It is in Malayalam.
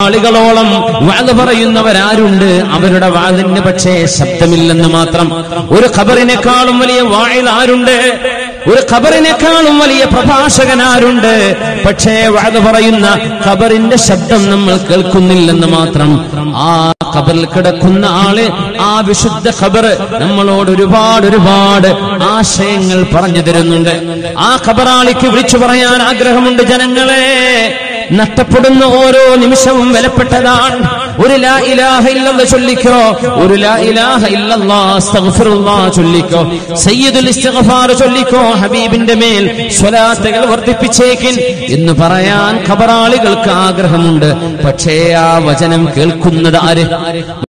ആളുകളോളം വാത് പറയുന്നവരാരുണ്ട് അവരുടെ വാതിന് പക്ഷേ ശബ്ദമില്ലെന്ന് മാത്രം ഒരു ഖബറിനേക്കാളും വലിയ വായിൽ ആരുണ്ട് ഒരു ഖബറിനേക്കാളും വലിയ പ്രഭാഷകൻ ആരുണ്ട് പക്ഷേ വാത് പറയുന്ന ഖബറിന്റെ ശബ്ദം നമ്മൾ കേൾക്കുന്നില്ലെന്ന് മാത്രം ആ ഖബറിൽ കിടക്കുന്ന ആള് ആ വിശുദ്ധ ഖബർ നമ്മളോട് ഒരുപാട് ഒരുപാട് ആശയങ്ങൾ പറഞ്ഞു തരുന്നുണ്ട് ആ ഖബറാളിക്ക് വിളിച്ചു പറയാൻ ആഗ്രഹമുണ്ട് ജനങ്ങളെ നഷ്ടപ്പെടുന്ന ഓരോ നിമിഷവും വിലപ്പെട്ടതാണ് ഒരു ലാ ഇലാഹ ഇല്ലല്ലാഹ് ചൊല്ലിക്കോ ഒരു ലാ ഇലാഹ ഇല്ലല്ലാഹ് അസ്തഗ്ഫിറുല്ലാഹ് ചൊല്ലിക്കോ സയ്യിദുൽ ഇസ്തിഗ്ഫാർ ചൊല്ലിക്കോ ഹബീബിന്റെ മേൽ സ്വലാത്തുകൾ വർദ്ധിപ്പിച്ചേക്കിൻ എന്ന് പറയാൻ ഖബറാളികൾക്ക് ആഗ്രഹമുണ്ട് പക്ഷേ ആ വചനം കേൾക്കുന്നത് ആര്